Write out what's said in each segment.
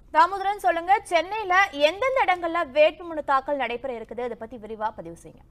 தாமோதரன் சொல்லுங்க சென்னையில எந்தெந்த இடங்கள்ல வேட்புமனு தாக்கல் நடைபெற இருக்குது அதை பத்தி விரிவா பதிவு செய்யுங்க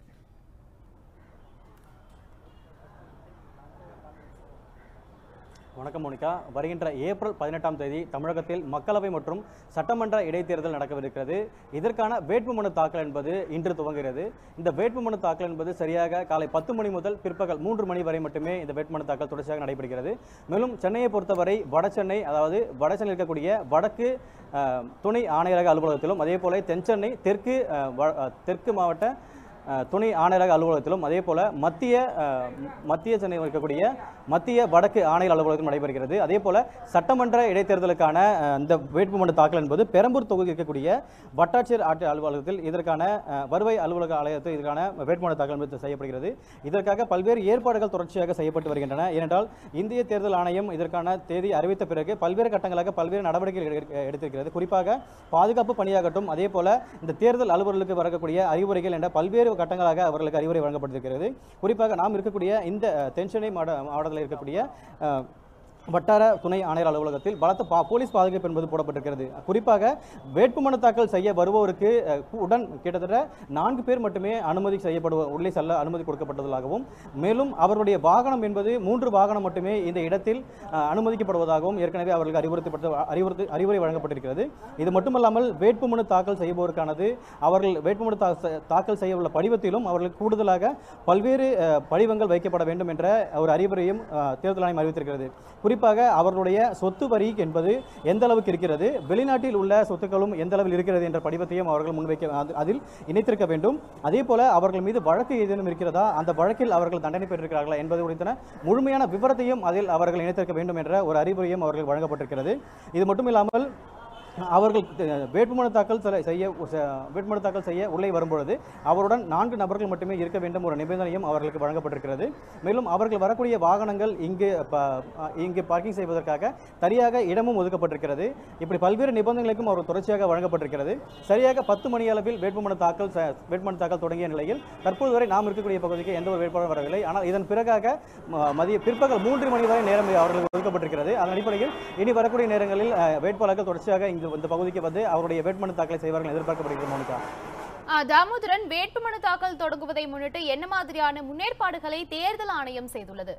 வணக்கம் மோனிகா வருகின்ற ஏப்ரல் பதினெட்டாம் தேதி தமிழகத்தில் மக்களவை மற்றும் சட்டமன்ற இடைத்தேர்தல் நடக்கவிருக்கிறது இதற்கான வேட்புமனு தாக்கல் என்பது இன்று துவங்குகிறது இந்த வேட்புமனு தாக்கல் என்பது சரியாக காலை பத்து மணி முதல் பிற்பகல் மூன்று மணி வரை மட்டுமே இந்த வேட்புமனு தாக்கல் தொடர்ச்சியாக நடைபெறுகிறது மேலும் சென்னையை பொறுத்தவரை வடசென்னை அதாவது வடசென்னை இருக்கக்கூடிய வடக்கு அஹ், துணை ஆணையரக அலுவலகத்திலும் அதே போல தென்சென்னை தெற்கு அஹ், வ- அஹ், தெற்கு மாவட்ட அஹ், துணை ஆணையரக அலுவலகத்திலும் அதே போல மத்திய அஹ், ம- மத்திய சென்னை இருக்கக்கூடிய மத்திய வடக்கு ஆணையர் அலுவலகத்திலும் நடைபெறுகிறது அதே போல சட்டமன்ற இடைத்தேர்தலுக்கான அஹ், இந்த வேட்புமனு தாக்கல் என்பது பெரம்பூர் தொகுதி இருக்கக்கூடிய வட்டாட்சியர் ஆட்சி அலுவலகத்தில் இதற்கான அஹ், வருவாய் அலுவலக ஆலயத்தில் இதற்கான வேட்புமனு தாக்கல் என்பது செய்யப்படுகிறது இதற்காக பல்வேறு ஏற்பாடுகள் தொடர்ச்சியாக செய்யப்பட்டு வருகின்றன ஏனென்றால் இந்திய தேர்தல் ஆணையம் இதற்கான தேதி அறிவித்த பிறகு பல்வேறு கட்டங்களாக பல்வேறு நடவடிக்கைகள் எடுக்க- எடுத்திருக்கிறது குறிப்பாக பாதுகாப்பு பணியாகட்டும் அதே போல இந்த தேர்தல் அலுவலர்களுக்கு வரக்கூடிய அறிவுரைகள் என்ற பல்வேறு கட்டங்களாக அவர்களுக்கு அறிவுரை வழங்கப்பட்டிருக்கிறது குறிப்பாக நாம் இருக்கக்கூடிய இந்த அஹ், தென்சென்னை மாவட்ட மாவட்டத்தில் இருக்கக்கூடிய அஹ், வட்டார துணை ஆணையர் அலுவலகத்தில் பலத்த பா போலீஸ் பாதுகாப்பு என்பது போடப்பட்டிருக்கிறது குறிப்பாக வேட்புமனு தாக்கல் செய்ய வருபவருக்கு அஹ், உடன் கிட்டத்தட்ட நான்கு பேர் மட்டுமே அனுமதி செய்யப்படுவ உள்ளே செல்ல அனுமதி கொடுக்கப்பட்டதாகவும் மேலும் அவருடைய வாகனம் என்பது மூன்று வாகனம் மட்டுமே இந்த இடத்தில் அஹ், அனுமதிக்கப்படுவதாகவும் ஏற்கனவே அவர்களுக்கு அறிவுறுத்தப்பட்ட அறிவுறுத்து அறிவுரை வழங்கப்பட்டிருக்கிறது இது மட்டுமல்லாமல் வேட்புமனு தாக்கல் செய்பவருக்கானது அவர்கள் வேட்புமனு தா- தாக்கல் செய்ய உள்ள படிவத்திலும் அவர்களுக்கு கூடுதலாக பல்வேறு அஹ், படிவங்கள் வைக்கப்பட வேண்டும் என்ற ஒரு அறிவுரையும் அஹ், தேர்தல் ஆணையம் அறிவித்திருக்கிறது குறிப்பாக அவர்களுடைய சொத்து வரி என்பது எந்த அளவுக்கு இருக்கிறது வெளிநாட்டில் உள்ள சொத்துக்களும் எந்த அளவில் இருக்கிறது என்ற படிவத்தையும் அவர்கள் முன்வைக்க அது- அதில் இணைத்திருக்க வேண்டும் அதே போல அவர்கள் மீது வழக்கு ஏதேனும் இருக்கிறதா அந்த வழக்கில் அவர்கள் தண்டனை பெற்றிருக்கிறார்களா என்பது குறித்தான முழுமையான விவரத்தையும் அதில் அவர்கள் இணைத்திருக்க வேண்டும் என்ற ஒரு அறிவுரையும் அவர்கள் வழங்கப்பட்டிருக்கிறது இது மட்டும் இல்லாமல் அவர்கள் அஹ், வேட்புமனு தாக்கல் செல- செய்ய ச- வேட்புமனு தாக்கல் செய்ய உள்ளே வரும்பொழுது அவருடன் நான்கு நபர்கள் மட்டுமே இருக்க வேண்டும் ஒரு நிபந்தனையும் அவர்களுக்கு வழங்கப்பட்டிருக்கிறது மேலும் அவர்கள் வரக்கூடிய வாகனங்கள் இங்கு ப- அஹ், இங்கு பார்க்கிங் செய்வதற்காக சரியாக இடமும் ஒதுக்கப்பட்டிருக்கிறது இப்படி பல்வேறு நிபந்தனைகளுக்கும் அவர் தொடர்ச்சியாக வழங்கப்பட்டிருக்கிறது சரியாக பத்து மணி அளவில் வேட்புமனு தாக்கல் ச- வேட்புமனு தாக்கல் தொடங்கிய நிலையில் தற்போது வரை நாம் இருக்கக்கூடிய பகுதிக்கு எந்த ஒரு வேட்பாளரும் வரவில்லை ஆனால் இதன் பிறகாக ம- மதிய பிற்பகல் மூன்று மணி வரை நேரம் அவர்களுக்கு ஒதுக்கப்பட்டிருக்கிறது அதன் அடிப்படையில் இனி வரக்கூடிய நேரங்களில் அஹ், வேட்பாளர்கள் தொடர்ச்சியாக இங்கு இந்த பகுதிக்கு வந்து அவருடைய வேட்புமனு தாக்கலை செய்வார்கள் எதிர்பார்க்கப்படுகிறது மோனிகா ஆ, தாமோதரன் வேட்புமனு தாக்கல் தொடங்குவதை முன்னிட்டு என்ன மாதிரியான முன்னேற்பாடுகளை தேர்தல் ஆணையம் செய்துள்ளது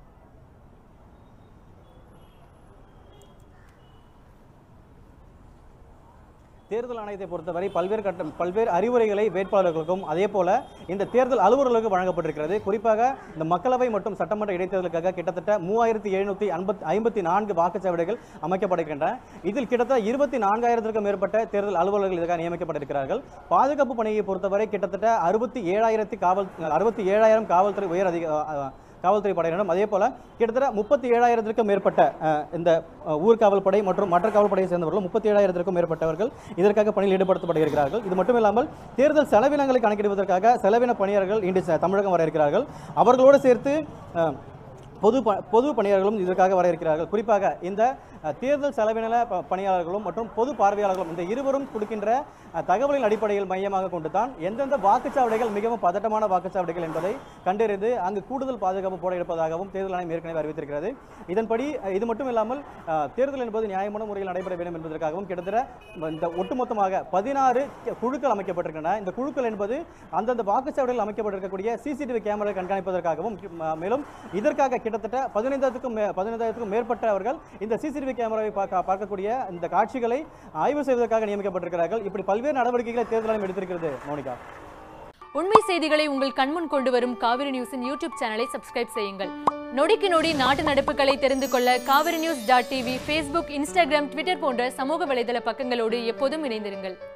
தேர்தல் ஆணையத்தை பொறுத்தவரை பல்வேறு கட்ட பல்வேறு அறிவுரைகளை வேட்பாளர்களுக்கும் அதே போல இந்த தேர்தல் அலுவலர்களுக்கு வழங்கப்பட்டிருக்கிறது குறிப்பாக இந்த மக்களவை மற்றும் சட்டமன்ற இடைத்தேர்தலுக்காக கிட்டத்தட்ட மூவாயிரத்தி எழுநூத்தி ஐம்பத்தி ஐம்பத்தி நான்கு வாக்குச்சாவடிகள் அமைக்கப்படுகின்றன இதில் கிட்டத்தட்ட இருபத்தி நான்காயிரத்திற்கும் மேற்பட்ட தேர்தல் அலுவலர்கள் இதற்காக நியமிக்கப்பட்டிருக்கிறார்கள் பாதுகாப்பு பணியை பொறுத்தவரை கிட்டத்தட்ட அறுபத்தி ஏழாயிரத்தி காவல் அறுபத்தி ஏழாயிரம் காவல்துறை உயர் அதிக அஹ், காவல்துறை படையினரும் அதே போல கிட்டத்தட்ட முப்பத்தி ஏழாயிரத்திற்கும் மேற்பட்ட அஹ், இந்த அஹ், ஊர்காவல் படை மற்றும் மற்ற காவல் படையை சேர்ந்தவர்கள் முப்பத்தி ஏழாயிரத்திற்கும் மேற்பட்டவர்கள் இதற்காக பணியில் ஈடுபடுத்தப்படுகிறார்கள் இது மட்டும் இல்லாமல் தேர்தல் செலவினங்களை கணக்கிடுவதற்காக செலவின பணியாளர்கள் இன்று ச- தமிழகம் வர இருக்கிறார்கள் அவர்களோடு சேர்த்து அஹ், பொது ப- பொது பணியாளர்களும் இதற்காக வர இருக்கிறார்கள் குறிப்பாக இந்த அஹ், தேர்தல் செலவின ப- பணியாளர்களும் மற்றும் பொது பார்வையாளர்களும் இந்த இருவரும் கொடுக்கின்ற அஹ், தகவலின் அடிப்படையில் மையமாக கொண்டு தான் எந்தெந்த வாக்குச்சாவடிகள் மிகவும் பதட்டமான வாக்குச்சாவடிகள் என்பதை கண்டறிந்து அங்கு கூடுதல் பாதுகாப்பு போட இருப்பதாகவும் தேர்தல் ஆணையம் ஏற்கனவே அறிவித்திருக்கிறது இதன்படி அஹ், இது மட்டும் இல்லாமல் அஹ், தேர்தல் என்பது நியாயமான முறையில் நடைபெற வேண்டும் என்பதற்காகவும் கிட்டத்தட்ட இந்த ஒட்டுமொத்தமாக பதினாறு குழுக்கள் அமைக்கப்பட்டிருக்கின்றன இந்த குழுக்கள் என்பது அந்தந்த வாக்குச்சாவடியில் அமைக்கப்பட்டிருக்கக்கூடிய சிசிடிவி கேமரா கண்காணிப்பதற்காகவும் ம- மேலும் இதற்காக கிட்டத்தட்ட பதினைந்தாயிரத்துக்கும் மே பதினைந்தாயிரத்துக்கும் மேற்பட்டவர்கள் இந்த சிசிடிவி கேமராவை பார்க்க பார்க்கக்கூடிய இந்த காட்சிகளை ஆய்வு செய்வதற்காக நியமிக்கப்பட்டிருக்கிறார்கள் இப்படி பல்வேறு நடவடிக்கைகளை தேர்தல் ஆணையம் எடுத்திருக்கிறது மோனிகா உண்மை செய்திகளை உங்கள் கண்முன் கொண்டு வரும் காவிரி நியூஸின் யூடியூப் சேனலை சப்ஸ்கிரைப் செய்யுங்கள் நொடிக்கு நொடி நாட்டு நடப்புகளை தெரிந்து கொள்ள Kaveri news dot TV Facebook Instagram Twitter போன்ற சமூக வலைதள பக்கங்களோடு எப்போதும் இணைந்திருங்கள்